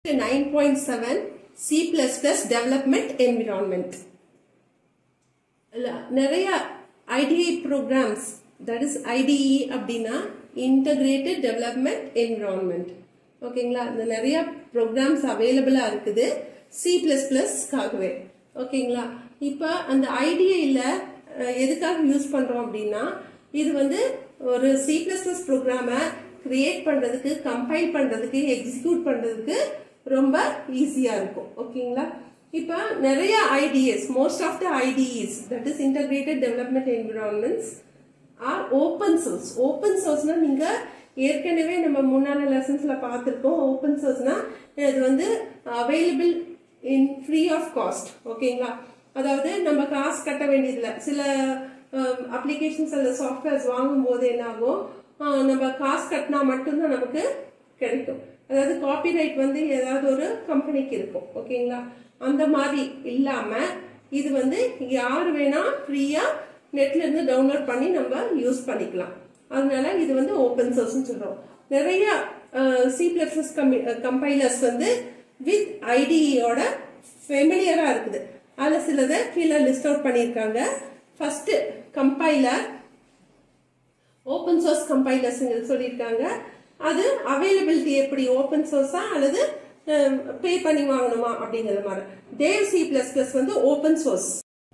9.7 C++ Development Environment ல- நிறைய IDE programs that is IDE அப்படின்னா Integrated Development Environment ஓகேங்களா இந்த நிறைய programs அவைலபிளாக இருக்குது C++ காகவே ஓகேங்களா இப்போ அந்த ஐடிஐயில் எதுக்காக யூஸ் பண்ணுறோம் அப்படின்னா இது வந்து ஒரு C++ ப்ரோக்ராமை கிரியேட் பண்ணுறதுக்கு கம்பைல் பண்ணுறதுக்கு எக்ஸிக்யூட் பண்ணுறதுக்கு ரொம்ப ஈஸியாக இருக்கும் ஓகேங்களா இப்போ நிறைய IDEs most of the IDEs that is integrated development environments are open source open சோர்ஸ்னா நீங்கள் ஏற்கனவே நம்ம முன்னாடி லெசன்ஸில் பார்த்துருக்கோம் ஓப்பன் சோர்ஸ்னா இது வந்து available in free of cost ஓகேங்களா அதாவது நம்ம காசு கட்ட வேண்டியதில்லை சில அப்ளிகேஷன்ஸ் அல்ல சாஃப்ட்வேர்ஸ் வாங்கும்போது என்ன ஆகும் அஹ், நம்ம காசு கட்டினா மட்டும்தான் நமக்கு கிடைக்கும் அதாவது காப்பிரைட் வந்து ஏதாவது ஒரு கம்பெனிக்கு இருக்கும் ஓகேங்களா அந்த மாதிரி இல்லாம இது வந்து யார் வேணா ஃப்ரீயா நெட்ல இருந்து டவுன்லோட் பண்ணி நம்ம யூஸ் பண்ணிக்கலாம் அதனால இது வந்து ஓப்பன் சோர்ஸ்னு சொல்றோம் நிறைய சி பிளஸ் கம்பைலர்ஸ் வந்து வித் ஐடியோட ஃபெமிலியரா இருக்குது அதுல சிலதை கீழே லிஸ்ட் அவுட் பண்ணியிருக்காங்க first compiler open source compilers சொல்லியிருக்காங்க அது அவைலபிலிட்டி எப்படி ஓப்பன் சோர்ஸா அல்லது பே பண்ணி வாங்கணுமா அப்படிங்கிற மாதிரி தேவ் சி பிளஸ் பிளஸ் வந்து open source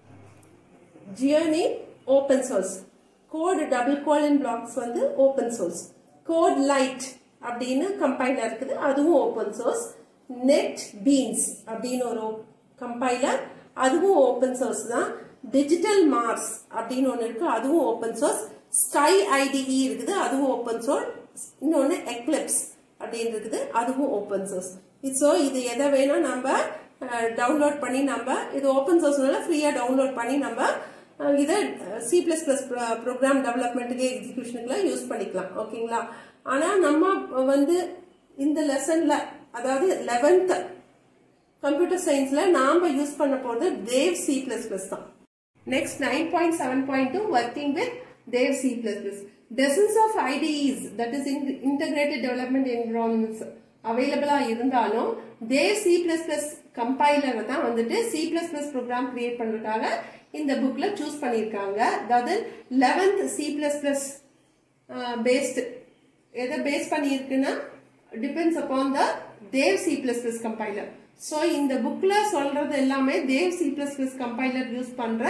Geany open source code double colon blocks வந்து ஓப்பன் சோர்ஸ் கோட் லைட் அப்படின்னு கம்பைலர் இருக்குது அதுவும் ஓப்பன் சோர்ஸ் நெட் பீன்ஸ் அப்படின்னு ஒரு கம்பைலர் அதுவும் ஓப்பன் சோர்ஸ் தான் டிஜிட்டல் மார்ஸ் அப்படின்னு ஒன்று இருக்கு அதுவும் ஓப்பன் சோர்ஸ் ஸ்கை ஐடிஇ இருக்குது அதுவும் ஓப்பன் சோர்ஸ் இன்னொன்று எக்லிப்ஸ் அப்படின்னு இருக்குது அதுவும் ஓப்பன் சோர்ஸ் ஸோ இது எதை வேணா நம்ம டவுன்லோட் பண்ணி நம்ம இது ஓப்பன் சோர்ஸ்னால ஃப்ரீயாக டவுன்லோட் பண்ணி நம்ம அஹ், இதை சி பிளஸ் பிளஸ் ப்ரோக்ராம் டெவலப்மெண்ட்டுக்கு எக்ஸிக்யூஷனுக்குலாம் யூஸ் பண்ணிக்கலாம் ஓகேங்களா ஆனால் நம்ம வந்து இந்த லெசன்ல அதாவது லெவன்த் கம்ப்யூட்டர் சயின்ஸ்ல நாம யூஸ் பண்ண போறது தேவ் சி பிளஸ் பிளஸ் தான் next nine point seven point two working with Dev C plus plus dozens of IDEs that is integrated development environments அவைலபிளா இருந்தாலும் Dev C plus plus compiler தான் வந்துட்டு C plus plus program create பண்றதுக்காக இந்த புக்ல choose பண்ணியிருக்காங்க அதாவது eleventh C plus plus based எதை பேஸ் பண்ணியிருக்குன்னா depends upon the Dev C plus plus compiler so இந்த புக்ல சொல்றது எல்லாமே Dev C plus plus compiler use பண்ற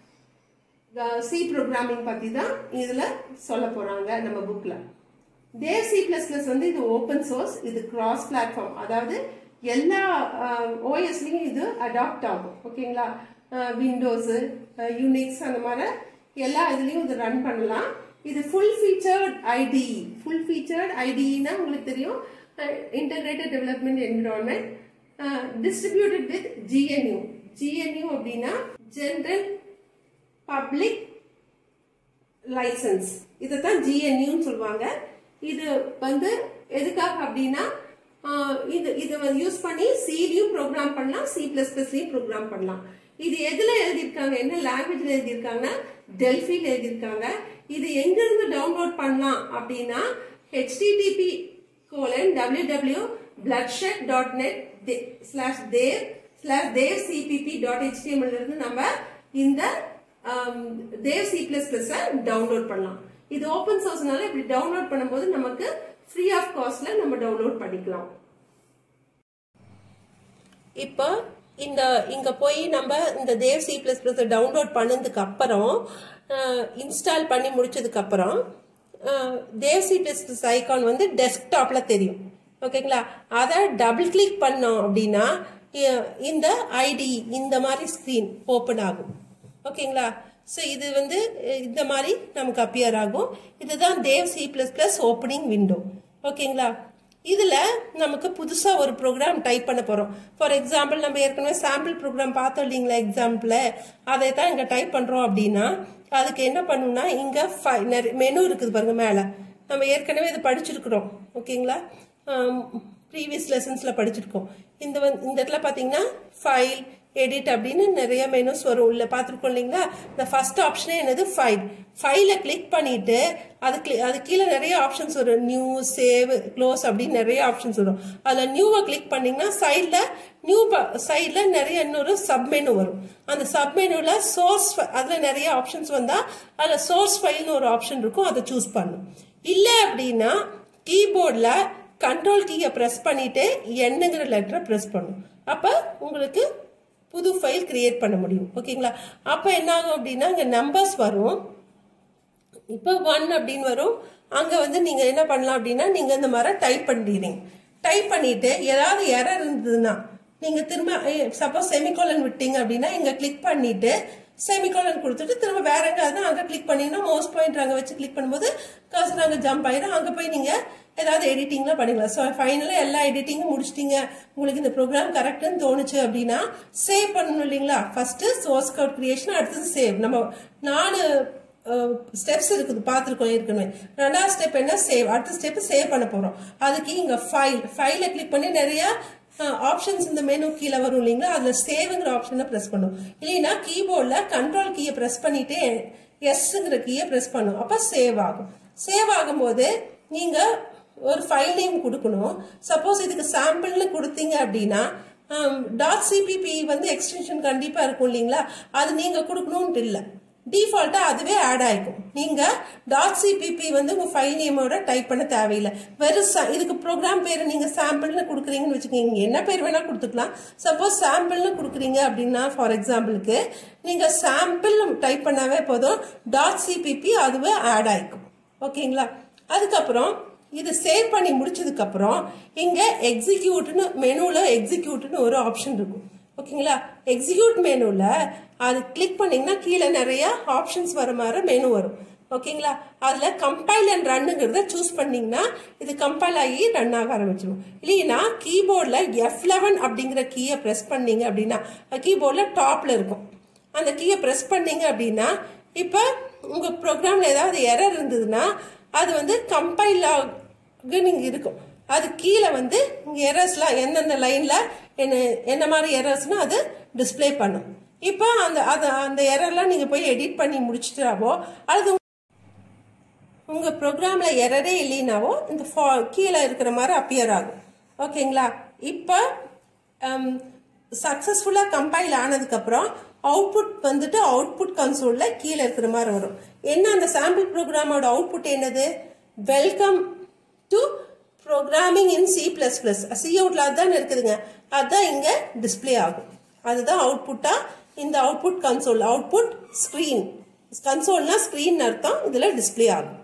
சி ப்ரோக்ராமிங் பத்தி தான் இதுல சொல்ல போறாங்க நம்ம புக்ல தேவ் சி பிளஸ் பிளஸ் வந்து இது ஓப்பன் சோர்ஸ் இது கிராஸ் பிளாட்ஃபார்ம் அதாவது எல்லா ஓஎஸ்லையும் இது அடாப்ட் ஆகும் ஓகேங்களா விண்டோஸ் யூனிக்ஸ் அந்த மாதிரி எல்லா இதுலயும் இது ரன் பண்ணலாம் இது full featured IDE full featured ஐடினா உங்களுக்கு தெரியும் integrated development environment distributed with GNU GNU அப்படின்னா ஜென்ரல் பப்ளிக் லைசன்ஸ் இதை தான் ஜிஎன்யூன்னு சொல்லுவாங்க இது வந்து எதுக்காக அப்படின்னா ஆஹ், இது இது வந்து யூஸ் பண்ணி சிலையும் ப்ரோக்ராம் பண்ணலாம் சி பிளஸ் பிளஸ்லையும் ப்ரோக்ராம் பண்ணலாம் இது எதுல எழுதியிருக்காங்க என்ன லாங்குவேஜ்ல எழுதியிருக்காங்க டெல்ஃபியில் எழுதியிருக்காங்க இது எங்க இருந்து டவுன்லோட் பண்ணலாம் அப்படின்னா HTTP colon W W bloodshed dot net slash dev slash dev CPP dot HTML இருந்து நம்ம இந்த ஆம், Dev C plus plus download பண்ணலாம் இது ஓப்பன் சோர்ஸ்னால இப்படி டவுன்லோட் பண்ணும்போது நமக்கு ஃப்ரீ ஆஃப் காஸ்ட்ல நம்ம டவுன்லோட் பண்ணிக்கலாம் இப்போ இந்த இங்க போய் நம்ம இந்த Dev C plus plus download பண்ணதுக்கு அப்புறம் இன்ஸ்டால் பண்ணி முடிச்சதுக்கு அப்புறம் uh, Dev C plus plus icon வந்து டெஸ்க்டாப்ல தெரியும் ஓகேங்களா அதை டபுள் கிளிக் பண்ணோம் அப்படின்னா இ- இந்த ஐடி இந்த மாதிரி ஸ்க்ரீன் ஓப்பன் ஆகும் ஓகேங்களா ஸோ இது வந்து அஹ், இந்த மாதிரி நமக்கு அப்பியர் ஆகும் இதுதான் Dev C plus plus opening window ஓகேங்களா இதில் நமக்கு புதுசாக ஒரு ப்ரோக்ராம் டைப் பண்ண போகிறோம் ஃபார் எக்ஸாம்பிள் நம்ம ஏற்கனவே சாம்பிள் ப்ரோக்ராம் பார்த்தோம் இல்லைங்களா எக்ஸாம்பிள் அதை தான் இங்கே டைப் பண்ணுறோம் அப்படின்னா அதுக்கு என்ன பண்ணணும்னா இங்கே ஃபை மெனு இருக்குது பாருங்க மேலே நம்ம ஏற்கனவே இதை படிச்சிருக்கிறோம் ஓகேங்களா ப்ரீவியஸ் லெசன்ஸில் படிச்சிருக்கோம் இந்த வந்து இந்த இடத்துல பார்த்தீங்கன்னா ஃபைல் எடிட் அப்படின்னு நிறைய மெனுஸ் வரும் உள்ள பார்த்துருக்கோம் இல்லைங்களா இந்த ஃபர்ஸ்ட் ஆப்ஷனே என்னது ஃபைல் ஃபைலை கிளிக் பண்ணிட்டு அது cli- அது கீழே நிறைய ஆப்ஷன்ஸ் வரும் நியூ சேவ் க்ளோஸ் அப்படின்னு நிறைய ஆப்ஷன்ஸ் வரும் அதில் நியூவை கிளிக் பண்ணீங்கன்னா சைடில் நியூ சைடில் நிறைய இன்னொரு சப்மெனு வரும் அந்த சப்மெனுவில் சோர்ஸ் அதில் நிறைய ஆப்ஷன்ஸ் வந்தால் அதில் சோர்ஸ் ஃபைல்னு ஒரு ஆப்ஷன் இருக்கும் அதை சூஸ் பண்ணும் இல்லை அப்படின்னா கீபோர்டில் கண்ட்ரோல் கீயை ப்ரெஸ் பண்ணிட்டு என்னங்கிற லெட்டரை ப்ரெஸ் பண்ணும் அப்போ உங்களுக்கு புது ஃபைல் கிரியேட் பண்ண முடியும் ஓகேங்களா அப்போ என்ன ஆகும் அப்படின்னா இங்கே நம்பர்ஸ் வரும் இப்போ ஒன் அப்படின்னு வரும் அங்கே வந்து நீங்கள் என்ன பண்ணலாம் அப்படின்னா நீங்கள் இந்த மாதிரி டைப் பண்ணிடுறீங்க டைப் பண்ணிட்டு ஏதாவது எரர் இருந்ததுன்னா நீங்கள் திரும்ப சப்போஸ் செமிகோலன் விட்டீங்க அப்படின்னா இங்கே கிளிக் பண்ணிட்டு செமிகோலன் கொடுத்துட்டு திரும்ப வேற எங்காவது அங்கே கிளிக் பண்ணீங்கன்னா மவுஸ் பாயிண்ட் அங்கே வச்சு கிளிக் பண்ணும்போது கர்சர் அங்கே ஜம்ப் ஆயிடும் அங்கே போய் நீங்கள் ஏதாவது எடிட்டிங்லாம் பண்ணிக்கலாம் ஸோ ஃபைனலாக எல்லா எடிட்டிங்கும் முடிச்சிட்டீங்க உங்களுக்கு இந்த ப்ரோக்ராம் கரெக்டுன்னு தோணுச்சு அப்படின்னா சேவ் பண்ணணும் இல்லைங்களா ஃபர்ஸ்ட் சோர்ஸ் கோட் கிரியேஷன் அடுத்தது சேவ் நம்ம நாலு ஸ்டெப்ஸ் இருக்குது பார்த்துருக்கோம் ஏற்கனவே ரெண்டாவது ஸ்டெப் என்ன சேவ் அடுத்த ஸ்டெப் சேவ் பண்ண போகிறோம் அதுக்கு இங்கே ஃபைல் ஃபைலை கிளிக் பண்ணி நிறைய ஆப்ஷன்ஸ் இந்த மெனு கீழே வரும் இல்லைங்களா அதில் சேவுங்கிற ஆப்ஷனை ப்ரெஸ் பண்ணும் இல்லைன்னா கீபோர்டில் கண்ட்ரோல் கீயை ப்ரெஸ் பண்ணிட்டு எஸ்ங்கிற கீயை ப்ரெஸ் பண்ணும் அப்போ சேவ் ஆகும் சேவ் ஆகும்போது நீங்கள் ஒரு ஃபைல் நேம் கொடுக்கணும் சப்போஸ் இதுக்கு சாம்பிள்னு கொடுத்தீங்க அப்படின்னா டாட் சிபிபி வந்து எக்ஸ்டென்ஷன் கண்டிப்பாக இருக்கும் இல்லைங்களா அது நீங்கள் கொடுக்கணும்னு இல்லை டிஃபால்ட்டாக அதுவே ஆட் ஆகிக்கும் நீங்கள் டாட் சிபிபி வந்து உங்கள் ஃபைல் நேமோட டைப் பண்ண தேவையில்லை வெறும் sa- இதுக்கு ப்ரோக்ராம் பேர் நீங்கள் சாம்பிள்னு கொடுக்குறீங்கன்னு வச்சுக்கோங்க என்ன பேர் வேணால் கொடுத்துக்கலாம் சப்போஸ் சாம்பிள்னு கொடுக்குறீங்க அப்படின்னா ஃபார் எக்ஸாம்பிளுக்கு நீங்கள் சாம்பிள் டைப் பண்ணாவே போதும் டாட் சிபிபி அதுவே ஆட் ஆகிக்கும் ஓகேங்களா அதுக்கப்புறம் இது சேவ் பண்ணி முடிச்சதுக்கப்புறம் இங்கே எக்ஸிக்யூட்னு மெனுவில் எக்ஸிக்யூட்னு ஒரு ஆப்ஷன் இருக்கும் ஓகேங்களா எக்ஸிக்யூட் மெனுவில் அது கிளிக் பண்ணிங்கன்னா கீழே நிறைய ஆப்ஷன்ஸ் வர மாதிரி மெனு வரும் ஓகேங்களா அதில் கம்பைல் அண்ட் ரன்னுங்கிறத சூஸ் பண்ணீங்கன்னா இது கம்பைல் ஆகி ரன் ஆக ஆரம்பிச்சிடும் இல்லைன்னா கீபோர்டில் எஃப் லெவன் அப்படிங்கிற கீயை ப்ரெஸ் பண்ணீங்க அப்படின்னா கீபோர்டில் டாப்பில் இருக்கும் அந்த கீயை ப்ரெஸ் பண்ணீங்க அப்படின்னா இப்போ உங்கள் ப்ரோக்ராமில் ஏதாவது எரர் இருந்ததுன்னா அது வந்து கம்பைல் நீங்கள் இருக்கும் அது கீழே வந்து எரர்ஸ்லாம் எந்தெந்த லைனில் என்ன என்ன மாதிரி எரர்ஸ்னு அது டிஸ்ப்ளே பண்ணும் இப்போ அந்த அது அந்த எரர்லாம் நீங்கள் போய் எடிட் பண்ணி முடிச்சிட்டாவோ அல்லது உங்கள் ப்ரோக்ராமில் எரரே இல்லைனாவோ இந்த ஃபா கீழே இருக்கிற மாதிரி அப்பியர் ஆகும் ஓகேங்களா இப்போ சக்ஸஸ்ஃபுல்லாக கம்பைல் ஆனதுக்கப்புறம் அவுட்புட் வந்துட்டு அவுட்புட் கன்சோலில் கீழே இருக்கிற மாதிரி வரும் என்ன அந்த சாம்பிள் ப்ரோக்ராமோட அவுட்புட் என்னது welcome to programming in C plus plus சி அவுட்ல அதுதான் இருக்குதுங்க அதுதான் இங்கே டிஸ்ப்ளே ஆகும் அதுதான் அவுட்புட்டாக இந்த அவுட்புட் கன்சோல் அவுட்புட் ஸ்க்ரீன் கன்சோல்னா ஸ்க்ரீன் அர்த்தம் இதில் டிஸ்ப்ளே ஆகும்